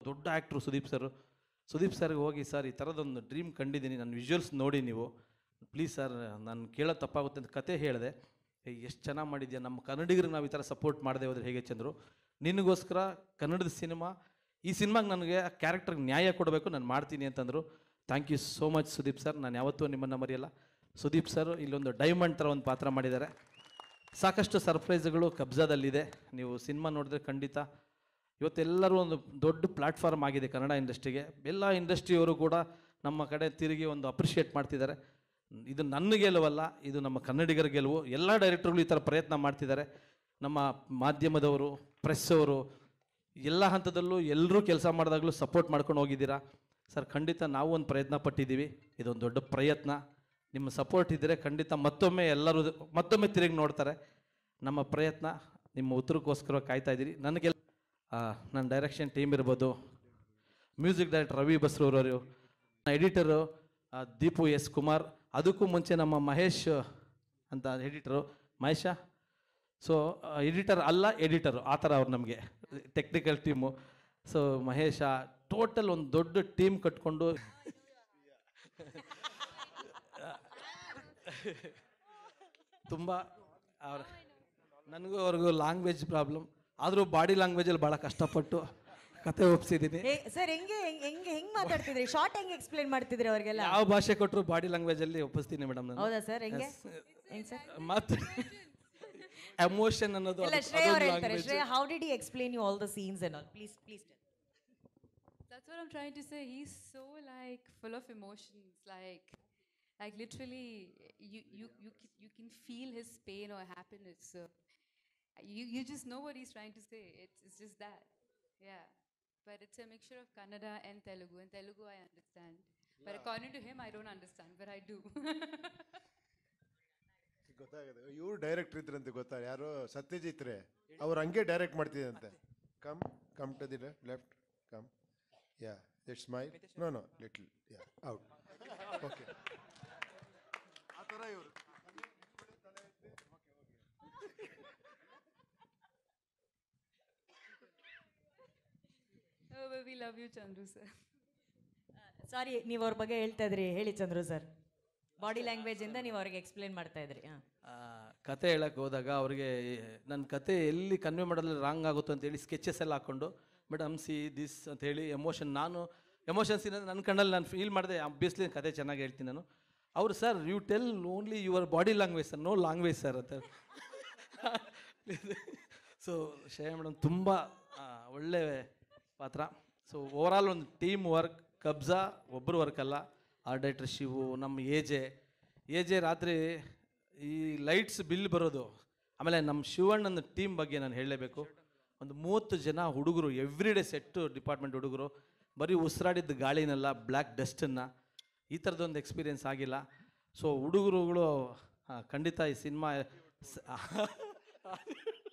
ದೊಡ್ಡ actor Sudeep sir Sudeep ಸರ್ಗೆ ಹೋಗಿ ಸರ್ ಈ ಥರದೊಂದು ಡ್ರೀಮ್ ಕಂಡಿದ್ದೀನಿ ನನ್ನ ವಿಜುವಲ್ಸ್ ನೋಡಿ ನೀವು ಪ್ಲೀಸ್ ಸರ್ ನಾನು ಕೇಳೋದು ತಪ್ಪಾಗುತ್ತೆ ಅಂತ ಕತೆ ಹೇಳಿದೆ ಎಷ್ಟು ಚೆನ್ನಾಗಿ ಮಾಡಿದ್ಯಾ ನಮ್ಮ ಕನ್ನಡಿಗರಿಗೆ ನಾವು ಈ ಥರ ಸಪೋರ್ಟ್ ಮಾಡದೆ ಹೋದ್ರೆ ಹೇಗೆ ಚಂದ್ರು ನಿನಗೋಸ್ಕರ ಕನ್ನಡದ ಸಿನಿಮಾ ಈ ಸಿನಿಮಾಗೆ ನನಗೆ ಆ ಕ್ಯಾರೆಕ್ಟರ್ಗೆ ನ್ಯಾಯ ಕೊಡಬೇಕು ನಾನು ಮಾಡ್ತೀನಿ ಅಂತಂದರು thank you so much Sudeep sir ನಾನು ಯಾವತ್ತೂ ನಿಮ್ಮನ್ನು ಮರೆಯಲ್ಲ ಸುದೀಪ್ ಸರ್ ಇಲ್ಲೊಂದು ಡೈಮಂಡ್ ಥರ ಒಂದು ಪಾತ್ರ ಮಾಡಿದ್ದಾರೆ ಸಾಕಷ್ಟು ಸರ್ಪ್ರೈಸ್ಗಳು ಕಬ್ಜಾದಲ್ಲಿದೆ ನೀವು ಸಿನಿಮಾ ನೋಡಿದ್ರೆ ಖಂಡಿತ ಇವತ್ತೆಲ್ಲರೂ ಒಂದು ದೊಡ್ಡ ಪ್ಲ್ಯಾಟ್ಫಾರ್ಮ್ ಆಗಿದೆ ಕನ್ನಡ ಇಂಡಸ್ಟ್ರಿಗೆ ಎಲ್ಲ ಇಂಡಸ್ಟ್ರಿಯವರು ಕೂಡ ನಮ್ಮ ಕಡೆ ತಿರುಗಿ ಒಂದು ಅಪ್ರಿಷಿಯೇಟ್ ಮಾಡ್ತಿದ್ದಾರೆ ಇದು ನನ್ನ ಗೆಲುವಲ್ಲ ಇದು ನಮ್ಮ ಕನ್ನಡಿಗರ ಗೆಲುವು ಎಲ್ಲ ಡೈರೆಕ್ಟರ್ಗಳು ಈ ಥರ ಪ್ರಯತ್ನ ಮಾಡ್ತಿದ್ದಾರೆ ನಮ್ಮ ಮಾಧ್ಯಮದವರು ಪ್ರೆಸ್ ಅವರು ಎಲ್ಲ ಹಂತದಲ್ಲೂ ಎಲ್ಲರೂ ಕೆಲಸ ಮಾಡಿದಾಗಲೂ ಸಪೋರ್ಟ್ ಮಾಡ್ಕೊಂಡು ಹೋಗಿದ್ದೀರಾ ಸರ್ ಖಂಡಿತ ನಾವು ಒಂದು ಪ್ರಯತ್ನ ಪಟ್ಟಿದ್ದೀವಿ ಇದೊಂದು ದೊಡ್ಡ ಪ್ರಯತ್ನ ನಿಮ್ಮ ಸಪೋರ್ಟ್ ಇದ್ದರೆ ಖಂಡಿತ ಮತ್ತೊಮ್ಮೆ ಎಲ್ಲರೂ ಮತ್ತೊಮ್ಮೆ ತಿರುಗಿ ನೋಡ್ತಾರೆ ನಮ್ಮ ಪ್ರಯತ್ನ ನಿಮ್ಮ ಉತ್ತರಕ್ಕೋಸ್ಕರ ಕಾಯ್ತಾ ಇದ್ದೀರಿ ನನಗೆ ನನ್ನ ಡೈರೆಕ್ಷನ್ ಟೀಮ್ ಇರ್ಬೋದು ಮ್ಯೂಸಿಕ್ ಡೈರೆಕ್ಟರ್ ರವಿ ಬಸ್ರೂರವರು ಎಡಿಟರು ದೀಪು ಎಸ್ ಕುಮಾರ್ ಅದಕ್ಕೂ ಮುಂಚೆ ನಮ್ಮ ಮಹೇಶ್ ಅಂತ ಎಡಿಟರು ಮಹೇಶ ಸೊ ಎಡಿಟರ್ ಅಲ್ಲ ಎಡಿಟರು ಆ ಥರ ಅವ್ರು ನಮಗೆ technical team so Mahesh total ಒಂದು ದೊಡ್ಡ ಟೀಮ್ ಕಟ್ಕೊಂಡು ತುಂಬ ಅವ್ರ ನನಗೂ ಅವ್ರಿಗೂ ಲ್ಯಾಂಗ್ವೇಜ್ ಪ್ರಾಬ್ಲಮ್ ಆದರೂ ಬಾಡಿ ಲ್ಯಾಂಗ್ವೇಜಲ್ಲಿ ಭಾಳ ಕಷ್ಟಪಟ್ಟು ಕತೆ ಒಪ್ಸಿದ್ದೀನಿ ಸರ್ ಹೆಂಗೆ ಹೆಂಗ್- ಹೆಂಗೆ ಹೆಂಗ್ ಮಾತಾಡ್ತಿದ್ರಿ ಶಾರ್ಟ್ ಹೆಂಗ್ ಎಕ್ಸ್ಪ್ಲೇನ್ ಮಾಡ್ತಿದ್ರಿ ಅವ್ರಿಗೆಲ್ಲ ಯಾವ ಭಾಷೆ ಕೊಟ್ಟರು ಬಾಡಿ ಲ್ಯಾಂಗ್ವೇಜಲ್ಲಿ ಒಪ್ಪಿಸ್ತೀನಿ ಮೇಡಮ್ ನಾನು ಹೌದಾ ಸರ್ ಹೆಂಗೆ ಹೆಂಗ್ ಸರ್ ಮತ್ತು ಎಮೋಷನ್ ಅನ್ನೋದು ಇಲ್ಲ ಅದು- ಶ್ರೇಯ ಅದೊಂದು ಅವ್ರು ಹೇಳ್ತಾರೆ language. Shreya how did you explain you all the scenes and all please please That's what I'm trying to say. He's so like full of emotions, like, like literally, you you you can, you can feel his pain or happiness. So you you just know what he's trying to say. It's it's just that, yeah. But it's a mixture of Kannada and Telugu. And Telugu I understand, but according to him, I don't understand, but I do. ಗೊತ್ತಾಗಿದೆ ಇವ್ರು director ಇದ್ರಂತೆ ಗೊತ್ತಾ ಯಾರು ಸತ್ಯಜಿತ್ ರೇ ಅವ್ರು ಹಂಗೆ direct ಮಾಡ್ತಿದ್ದಂತೆ come come to the left come ya it smile no no little ya out okay ಆ ಥರ ಇವರು oh, but we love you, Chandru sir. ಸಾರಿ ನೀವು ಅವ್ರ ಬಗ್ಗೆ ಹೇಳ್ತಾ ಇದ್ರಿ ಹೇಳಿ ಚಂದ್ರು ಸರ್ ಬಾಡಿ ಲ್ಯಾಂಗ್ವೇಜ್ ಇಂದ ನೀವು ಅವ್ರಿಗೆ ಎಕ್ಸ್ಪ್ಲೇನ್ ಮಾಡ್ತಾ ಇದ್ರಿ ಹಾ ಆ, ಕತೆ ಹೇಳಕ್ಕೆ ಹೋದಾಗ ಅವ್ರಿಗೆ ನನ್ನ ಕತೆ ಎಲ್ಲಿ ಕನ್ವೆ ಮಾಡೋದ್ರಲ್ಲಿ ರಾಂಗ್ ಆಗುತ್ತೋ ಅಂತೇಳಿ ಸ್ಕೆಚಸ್ ಎಲ್ಲ ಹಾಕ್ಕೊಂಡು ಮೇಡಮ್ ಸಿ ದಿಸ್ ಅಂತ ಹೇಳಿ ಎಮೋಷನ್ ನಾನು ಎಮೋಷನ್ಸ್ ಏನಂದ್ರೆ ನನ್ನ ಕಣ್ಣಲ್ಲಿ ನಾನು ಫೀಲ್ ಮಾಡಿದೆ ಅಬ್ವಿಯಸ್ಲಿ ಕತೆ ಚೆನ್ನಾಗಿ ಹೇಳ್ತೀನಿ ನಾನು ಅವರು sir you tell only your body language sir no language sir ಅಂತ ಸೊ ಶ್ರೇಯ ಮೇಡಮ್ ತುಂಬ ಒಳ್ಳೆ ಪಾತ್ರ ಸೊ ಓವರಾಲ್ ಒಂದು ಟೀಮ್ ವರ್ಕ್ ಕಬ್ಜಾ ಒಬ್ಬರು ವರ್ಕ್ ಅಲ್ಲ ಆರ್ ಡೈರೆಕ್ಟರ್ ಶಿವು ನಮ್ಮ ಎಜೆ ಎಜೆ ರಾತ್ರಿ ಈ ಲೈಟ್ಸ್ ಬಿಲ್ ಬರೋದು ಆಮೇಲೆ ನಮ್ಮ ಶಿವಣ್ಣನ ಟೀಮ್ ಬಗ್ಗೆ ನಾನು ಹೇಳಲೇಬೇಕು ಒಂದು ಮೂವತ್ತು ಜನ ಹುಡುಗರು ಎವ್ರಿ ಡೇ ಸೆಟ್ಟು ಡಿಪಾರ್ಟ್ಮೆಂಟ್ ಹುಡುಗರು ಬರೀ ಉಸಿರಾಡಿದ್ದ ಗಾಳಿನೆಲ್ಲ ಬ್ಲ್ಯಾಕ್ ಡಸ್ಟನ್ನು ಈ ಥರದೊಂದು ಎಕ್ಸ್ಪೀರಿಯೆನ್ಸ್ ಆಗಿಲ್ಲ ಸೊ ಹುಡುಗರುಗಳು ಆ, ಖಂಡಿತ ಈ ಸಿನಿಮಾ